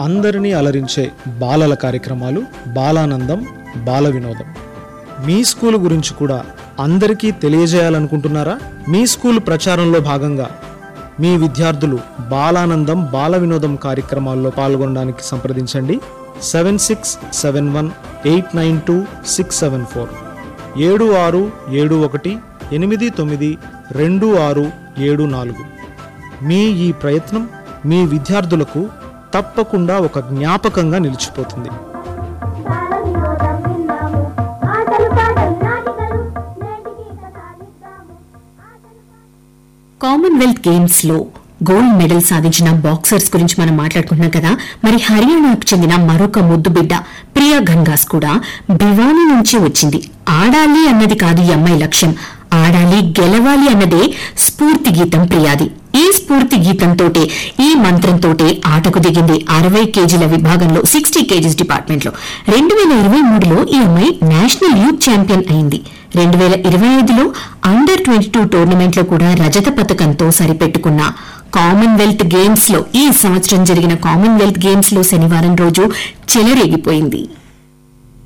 అందరినీ అలరించే బాలల కార్యక్రమాలు బాలానందం బాల వినోదం మీ స్కూల్ గురించి కూడా అందరికీ తెలియజేయాలనుకుంటున్నారా మీ స్కూల్ ప్రచారంలో భాగంగా మీ విద్యార్థులు బాలానందం బాల వినోదం కార్యక్రమాల్లో పాల్గొనడానికి సంప్రదించండి seven six seven one eight nine two six seven four ఏడు ఆరు ఏడు ఒకటి ఎనిమిది తొమ్మిది రెండు ఆరు ఏడు నాలుగు మీ ఈ ప్రయత్నం మీ విద్యార్థులకు తప్పకుండా ఒక జ్ఞాపకంగా నిలిచిపోతుంది బాల వినోదం విన్నాము ఆటలు పాటలు నాటికలు నేటికి కథ నిద్దాము ఆటలు కామన్వెల్త్ గేమ్స్ లో గోల్డ్ మెడల్ సాధించిన బాక్సర్స్ గురించి మనం మాట్లాడుకుంటున్నాం కదా మరి హర్యానాకు చెందిన మరొక ముద్దు బిడ్డ ప్రియా ఘన్గాస్ కూడా భివానీ నుంచి వచ్చింది ఆడాలి అన్నది కాదు ఈ అమ్మాయి లక్ష్యం ఆడాలి గెలవాలి అన్నదే స్ఫూర్తి గీతం ప్రియాది ఈ స్ఫూర్తి గీతంతోటే ఈ మంత్రంతోటే ఆటకు దిగింది అరవై కేజీల విభాగంలో సిక్స్టీ కేజీస్ డిపార్ట్మెంట్ లో రెండు వేల ఇరవై మూడులో ఈ అమ్మాయి నేషనల్ యూత్ ఛాంపియన్ అయింది రెండు వేల ఇరవై ఐదులో అండర్ ట్వంటీ టూ టోర్నమెంట్ లో కూడా రజత పథకంతో సరిపెట్టుకున్న కామన్వెల్త్ గేమ్స్ లో ఈ సంవత్సరం జరిగిన కామన్వెల్త్ గేమ్స్ లో శనివారం రోజు చెలరేగిపోయింది